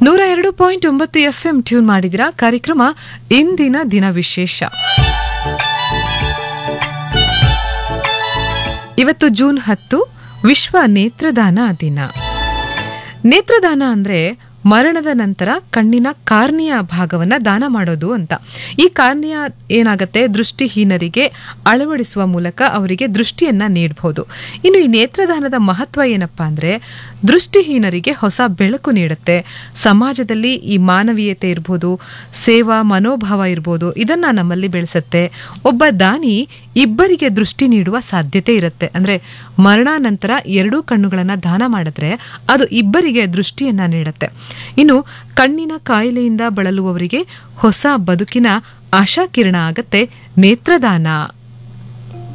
ನೂರ ಎರಡು ಪಾಯಿಂಟ್ ಒಂಬತ್ತು ಎಫ್ ಎಂ ಟ್ಯೂನ್ ಮಾಡಿದಿರ ಕಾರ್ಯಕ್ರಮ ಇಂದಿನ ದಿನ ವಿಶೇಷ ಇವತ್ತು ಜೂನ್ ಹತ್ತು ವಿಶ್ವ ನೇತ್ರದಾನ ದಿನ ನೇತ್ರದಾನ ಅಂದ್ರೆ ಮರಣದ ನಂತರ ಕಣ್ಣಿನ ಕಾರ್ನಿಯ ಭಾಗವನ್ನ ದಾನ ಮಾಡೋದು ಅಂತ ಈ ಕಾರ್ನಿಯ ಏನಾಗತ್ತೆ ದೃಷ್ಟಿಹೀನರಿಗೆ ಅಳವಡಿಸುವ ಮೂಲಕ ಅವರಿಗೆ ದೃಷ್ಟಿಯನ್ನ ನೀಡಬಹುದು ಇನ್ನು ಈ ನೇತ್ರದಾನದ ಮಹತ್ವ ಏನಪ್ಪಾ ಅಂದ್ರೆ ದೃಷ್ಟಿಹೀನರಿಗೆ ಹೊಸ ಬೆಳಕು ನೀಡುತ್ತೆ ಸಮಾಜದಲ್ಲಿ ಈ ಮಾನವೀಯತೆ ಇರ್ಬೋದು ಸೇವಾ ಮನೋಭಾವ ಇರ್ಬೋದು ಇದನ್ನ ನಮ್ಮಲ್ಲಿ ಬೆಳೆಸುತ್ತೆ ಒಬ್ಬ ದಾನಿ ಇಬ್ಬರಿಗೆ ದೃಷ್ಟಿ ನೀಡುವ ಸಾಧ್ಯತೆ ಇರುತ್ತೆ ಅಂದ್ರೆ ಮರಣಾನಂತರ ಎರಡೂ ಕಣ್ಣುಗಳನ್ನ ದಾನ ಮಾಡಿದ್ರೆ ಅದು ಇಬ್ಬರಿಗೆ ದೃಷ್ಟಿಯನ್ನ ನೀಡುತ್ತೆ ಇನ್ನು ಕಣ್ಣಿನ ಕಾಯಿಲೆಯಿಂದ ಬಳಲುವವರಿಗೆ ಹೊಸ ಬದುಕಿನ ಆಶಾಕಿರಣ ಆಗತ್ತೆ ನೇತ್ರದಾನ